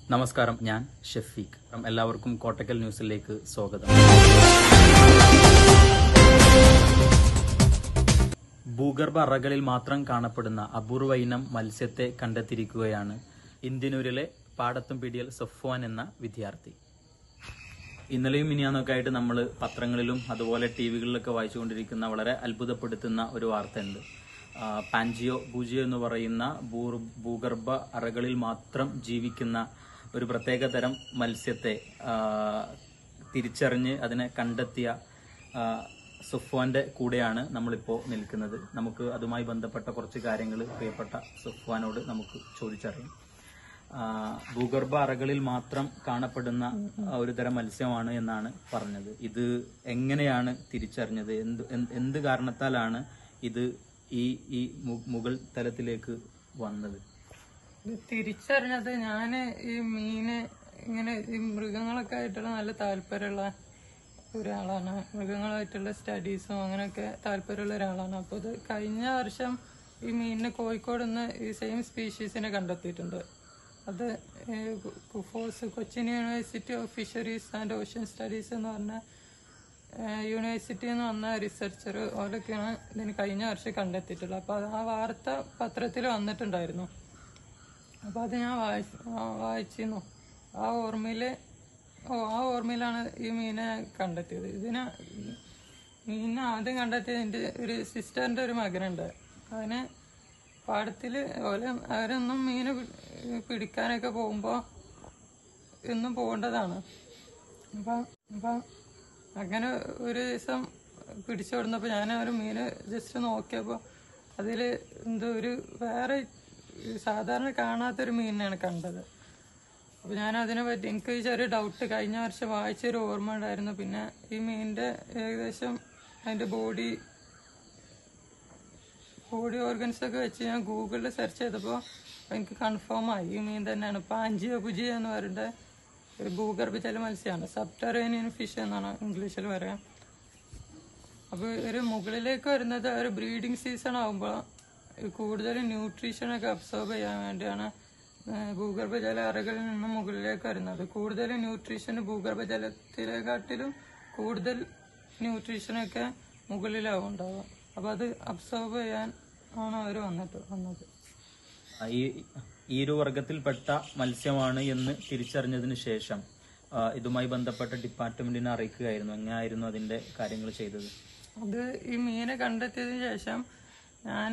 നമസ്കാരം ഞാൻ ഷഫീഖ് എല്ലാവർക്കും കോട്ടക്കൽ ന്യൂസിലേക്ക് സ്വാഗതം ഭൂഗർഭ അറകളിൽ മാത്രം കാണപ്പെടുന്ന അപൂർവ ഇനം മത്സ്യത്തെ കണ്ടെത്തിയിരിക്കുകയാണ് ഇന്ത്യനൂരിലെ പാടത്തും പിടിയൽ സഫ്വാൻ എന്ന വിദ്യാർത്ഥി ഇന്നലെയും മിനിയാന്നൊക്കെ ആയിട്ട് നമ്മൾ പത്രങ്ങളിലും അതുപോലെ ടി വികളിലൊക്കെ വായിച്ചുകൊണ്ടിരിക്കുന്ന വളരെ അത്ഭുതപ്പെടുത്തുന്ന ഒരു വാർത്തയുണ്ട് ആ, പാൻജിയോ ബൂജിയോ എന്ന് പറയുന്ന ഭൂർ- ഭൂഗർഭ അറകളിൽ മാത്രം ജീവിക്കുന്ന ഒരു പ്രത്യേക തരം മത്സ്യത്തെ ആ, തിരിച്ചറിഞ്ഞ് അതിനെ കണ്ടെത്തിയ ആ, സുഫ്വാന്റെ കൂടെയാണ് നമ്മളിപ്പോൾ നിൽക്കുന്നത് നമുക്ക് അതുമായി ബന്ധപ്പെട്ട കുറച്ച് കാര്യങ്ങൾ പ്രിയപ്പെട്ട സുഫ്വാനോട് നമുക്ക് ചോദിച്ചറിയാം ആ, ഭൂഗർഭ അറകളിൽ മാത്രം കാണപ്പെടുന്ന ആ, ഒരു തരം മത്സ്യമാണ് എന്നാണ് പറഞ്ഞത് ഇത് എങ്ങനെയാണ് തിരിച്ചറിഞ്ഞത് എന്ത് എന്ത് എന്ത് കാരണത്താലാണ് ഇത് ഈ ഈ മു- മുകൾ തലത്തിലേക്ക് വന്നത് ഇത് തിരിച്ചറിഞ്ഞത് ഞാന് ഈ മീന് ഇങ്ങനെ ഈ മൃഗങ്ങളൊക്കെ ആയിട്ടുള്ള നല്ല താല്പര്യമുള്ള ഒരാളാണ് മൃഗങ്ങളായിട്ടുള്ള സ്റ്റഡീസും അങ്ങനെയൊക്കെ താല്പര്യമുള്ള ഒരാളാണ് അപ്പോൾ ഇത് കഴിഞ്ഞ വർഷം ഈ മീനിനെ കോഴിക്കോട് നിന്ന് ഈ സെയിം സ്പീഷീസിനെ കണ്ടെത്തിയിട്ടുണ്ട് അത് uh KUFOS Cochin university of fisheries and ocean studies എന്ന് പറഞ്ഞ യൂണിവേഴ്സിറ്റിയിൽ നിന്ന് വന്ന റിസർച്ചർ ഓരൊക്കെയാണ് ഇതിന് കഴിഞ്ഞ വർഷം കണ്ടെത്തിയിട്ടുള്ളത് അപ്പോൾ ആ വാർത്ത പത്രത്തിൽ വന്നിട്ടുണ്ടായിരുന്നു അപ്പോൾ അത് ഞാൻ വായിച്ചു ആ, വായിച്ചിരുന്നു ആ ഓർമ്മയില് ഓ ആ ഓർമ്മയിലാണ് ഈ മീനെ കണ്ടെത്തിയത് ഇതിനെ മീനിനെ ആദ്യം കണ്ടെത്തിയത് എൻ്റെ ഒരു സിസ്റ്ററിൻ്റെ ഒരു മകനുണ്ട് അവന് പാടത്തില് ഓലെ അവരൊന്നും മീനെ പി- പിടിക്കാനൊക്കെ പോകുമ്പോൾ എന്നും പോകേണ്ടതാണ് അപ്പം അപ്പം അങ്ങനെ ഒരു ദിവസം പിടിച്ചു കൊടുന്നപ്പോൾ ഞാൻ ഒരു മീന് ജസ്റ്റ് നോക്കിയപ്പോൾ അതിൽ എന്തോ ഒരു വേറെ സാധാരണ കാണാത്തൊരു മീനിനെയാണ് കണ്ടത് അപ്പോൾ ഞാൻ അതിനെ പറ്റി എനിക്ക് ചെറിയ ഡൗട്ട് കഴിഞ്ഞ വർഷം വായിച്ചൊരു ഓർമ്മ ഉണ്ടായിരുന്നു പിന്നെ ഈ മീനിൻ്റെ ഏകദേശം അതിൻ്റെ ബോഡി ബോഡി ഓർഗൻസ് ഒക്കെ വെച്ച് ഞാൻ ഗൂഗിളിൽ സെർച്ച് ചെയ്തപ്പോൾ എനിക്ക് കൺഫേം ആയി ഈ മീൻ തന്നെയാണ് പാഞ്ചിയോ പുജിയോ എന്ന് പറയുന്നത് ഒരു ഭൂഗർഭജല മത്സ്യമാണ് സബ്റ്ററേനിയൻ ഫിഷ് എന്നാണ് ഇംഗ്ലീഷിൽ പറയാം അപ്പോൾ ഒരു മുകളിലേക്ക് വരുന്നത് ഒരു ബ്രീഡിംഗ് സീസൺ ആകുമ്പോൾ കൂടുതൽ ന്യൂട്രീഷൻ ഒക്കെ അബ്സോർബ് ചെയ്യാൻ വേണ്ടിയാണ് ഏഹ് ഭൂഗർഭജല അറകളിൽ നിന്ന് മുകളിലേക്ക് വരുന്നത് കൂടുതൽ ന്യൂട്രീഷൻ ഭൂഗർഭജലത്തിലെക്കാട്ടിലും കൂടുതൽ ന്യൂട്രീഷനൊക്കെ മുകളിലാവും ഉണ്ടാവുക അപ്പോൾ അത് അബ്സോർബ് ചെയ്യാൻ ആണ് അവർ വന്നിട്ട് വന്നത് ആ, ഈ ഈ ഒരു വർഗത്തിൽപ്പെട്ട മത്സ്യമാണ് എന്ന് തിരിച്ചറിഞ്ഞതിന് ശേഷം ആ, ഇതുമായി ബന്ധപ്പെട്ട ഡിപ്പാർട്ട്മെന്റിനെ അറിയിക്കുകയായിരുന്നു എങ്ങനെയായിരുന്നു അതിന്റെ കാര്യങ്ങൾ ചെയ്തത് അത് ഈ മീനെ കണ്ടെത്തിയതിന് ശേഷം ഞാൻ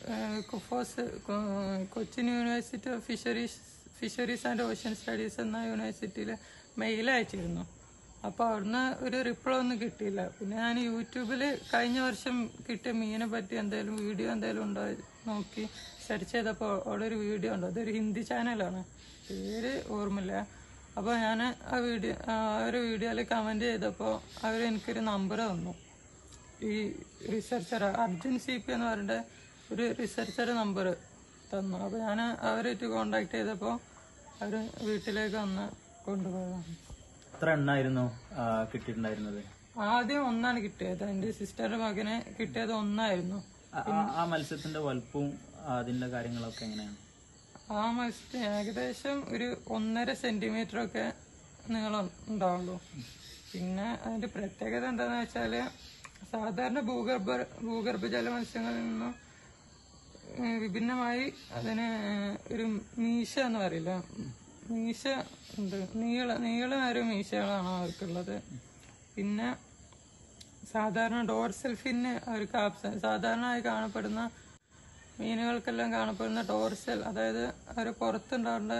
കുഫോസ് കൊ- Cochin university of fisheries fisheries and ocean studies എന്ന യൂണിവേഴ്സിറ്റിയിൽ മെയിൽ അയച്ചിരുന്നു അപ്പോൾ അവിടുന്ന് ഒരു റിപ്ലൈ ഒന്നും കിട്ടിയില്ല പിന്നെ ഞാൻ യൂട്യൂബിൽ കഴിഞ്ഞ വർഷം കിട്ടിയ മീനെ പറ്റി എന്തെങ്കിലും വീഡിയോ എന്തെങ്കിലും ഉണ്ടോ നോക്കി സെർച്ച് ചെയ്തപ്പോൾ അവിടെ ഒരു വീഡിയോ ഉണ്ട് അതൊരു ഹിന്ദി ചാനലാണ് പേര് ഓർമ്മയില്ല അപ്പോൾ ഞാൻ ആ വീഡിയോ ആ ഒരു വീഡിയോയിൽ കമൻറ്റ് ചെയ്തപ്പോൾ അവർ എനിക്കൊരു നമ്പർ തന്നു ഈ റിസർച്ചർ അർജുൻ സി പി എന്ന് പറഞ്ഞിട്ട് ഒരു റിസർച്ചർ നമ്പർ തന്നു അപ്പോൾ ഞാൻ അവരായിട്ട് കോണ്ടാക്ട് ചെയ്തപ്പോൾ അവർ വീട്ടിലേക്ക് വന്ന് കൊണ്ടുപോയതാണ് എത്ര എണ്ണായിരുന്നു ആ, കിട്ടിയിട്ടുണ്ടായിരുന്നത് ആദ്യം ഒന്നാണ് കിട്ടിയത് എൻ്റെ സിസ്റ്ററുടെ മകനെ കിട്ടിയത് ഒന്നായിരുന്നു ആ- ആ- ആ മത്സ്യത്തിന്റെ വലുപ്പവും അതിന്റെ കാര്യങ്ങളൊക്കെ എങ്ങനെയാണ് ആ മത്സ്യം ഏകദേശം ഒരു ഒന്നര സെന്റിമീറ്റർ ഒക്കെ നീളം ഉണ്ടാവുള്ളൂ പിന്നെ അതിന്റെ പ്രത്യേകത എന്താന്ന് വെച്ചാല് സാധാരണ ഭൂഗർഭ ഭൂഗർഭജല മത്സ്യങ്ങളിൽ നിന്നും ഏഹ്, വിഭിന്നമായി അതിന് ഒരു മീശ എന്ന് പറയില്ല മീശ ഉണ്ട് നീള നീളമേറിയ മീശകളാണ് അവർക്കുള്ളത് പിന്നെ സാധാരണ ഡോർസൽ ഫിന്ന് അവർക്ക് ആബ്സെന്റ് സാധാരണയായി കാണപ്പെടുന്ന മീനുകൾക്കെല്ലാം കാണപ്പെടുന്ന ഡോർസൽ അതായത് അവർ പുറത്തുണ്ടാവേണ്ട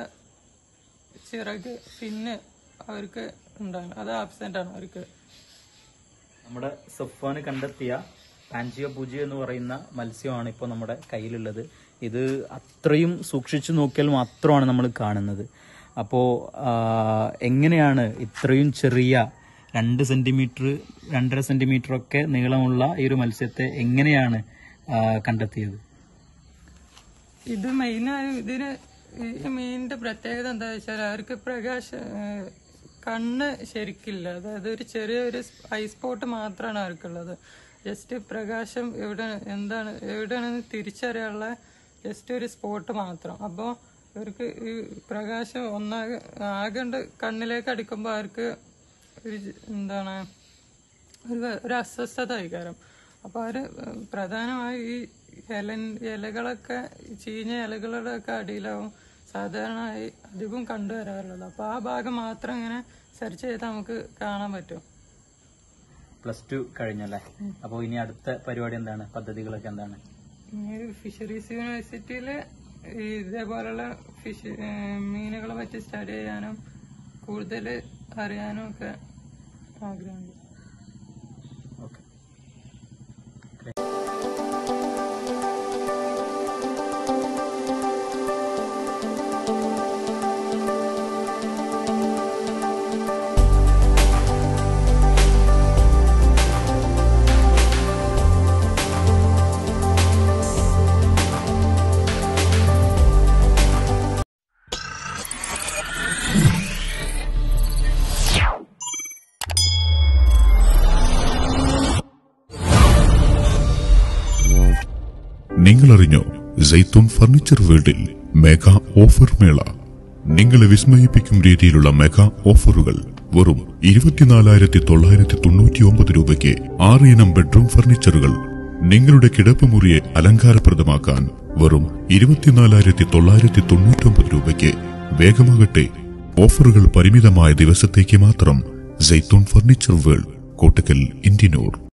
ചിറക് ഫിന്ന് അവർക്ക് ഉണ്ടാകും അത് ആബ്സെന്റ് ആണ് അവർക്ക് നമ്മുടെ സഫാന് കണ്ടെത്തിയ പാൻജിയോ പൂജിയോ എന്ന് പറയുന്ന മത്സ്യമാണ് ഇപ്പോൾ നമ്മുടെ കയ്യിലുള്ളത് ഇത് അത്രയും സൂക്ഷിച്ചു നോക്കിയാൽ മാത്രമാണ് നമ്മൾ കാണുന്നത് അപ്പോൾ എങ്ങനെയാണ് ഇത്രയും ചെറിയ രണ്ട് സെന്റിമീറ്റർ രണ്ടര സെന്റിമീറ്റർ ഒക്കെ നീളമുള്ള ഈ ഒരു മത്സ്യത്തെ എങ്ങനെയാണ് ആ, കണ്ടെത്തിയത് ഇത് മെയിനായി ഇതിന് ഈ മീനിന്റെ പ്രത്യേകത എന്താ വെച്ചാൽ അവർക്ക് പ്രകാശ ഏഹ് കണ്ണ് ശരിക്കില്ല അതായത് ഒരു ചെറിയൊരു ഐ സ്പോട്ട് മാത്രമാണ് അവർക്കുള്ളത് ജസ്റ്റ് പ്രകാശം എവിടെ എന്താണ് എവിടെയാണെന്ന് തിരിച്ചറിയാനുള്ള ജസ്റ്റ് ഒരു സ്പോട്ട് മാത്രം അപ്പോൾ ഇവർക്ക് ഈ പ്രകാശം ഒന്നാകെ ആകണ്ട് കണ്ണിലേക്ക് അടിക്കുമ്പോൾ അവർക്ക് ഒരു ജ- എന്താണ് ഒരു വ- ഒരു അസ്വസ്ഥത വികാരം അപ്പൊ അവര് പ്രധാനമായി ഈ ഇല ഇലകളൊക്കെ ഈ ചീഞ്ഞ ഇലകളുടെ ഒക്കെ അടിയിലാവും സാധാരണയായി അധികം കണ്ടുവരാറുള്ളത് അപ്പൊ ആ ഭാഗം മാത്രം ഇങ്ങനെ സെർച്ച് ചെയ്താൽ നമുക്ക് കാണാൻ പറ്റും പ്ലസ് ടു കഴിഞ്ഞല്ലേ അപ്പോൾ ഇനി അടുത്ത പരിപാടി എന്താണ് പദ്ധതികളൊക്കെ എന്താണ് ഈ ഫിഷറീസ് യൂണിവേഴ്സിറ്റിയില് ഈ ഇതേപോലുള്ള ഫിഷ് മീനുകളെ പറ്റി സ്റ്റഡി ചെയ്യാനും കൂടുതൽ അറിയാനും ഒക്കെ ആഗ്രഹമുണ്ട് ഓക്കെ നിങ്ങൾ അറിഞ്ഞോ ജൈത്തൂൺ ഫർണിച്ചർ വേൾഡിൽ മെഗാ ഓഫർ മേള നിങ്ങളെ വിസ്മയിപ്പിക്കും രീതിയിലുള്ള മെഗാ ഓഫറുകൾ വെറും ഇരുപത്തിനാലായിരത്തി തൊള്ളായിരത്തി തൊണ്ണൂറ്റി ഒമ്പത് രൂപയ്ക്ക് ആറ് ഇനം ബെഡ്റൂം ഫർണിച്ചറുകൾ നിങ്ങളുടെ കിടപ്പുമുറിയെ അലങ്കാരപ്രദമാക്കാൻ വെറും ഇരുപത്തിനാലായിരത്തി തൊള്ളായിരത്തി തൊണ്ണൂറ്റി ഒമ്പത് രൂപയ്ക്ക് വേഗമാകട്ടെ ഓഫറുകൾ പരിമിതമായ ദിവസത്തേക്ക് മാത്രം ജൈത്തൂൺ ഫർണിച്ചർ വേൾഡ് കോട്ടക്കൽ ഇന്ത്യനൂർ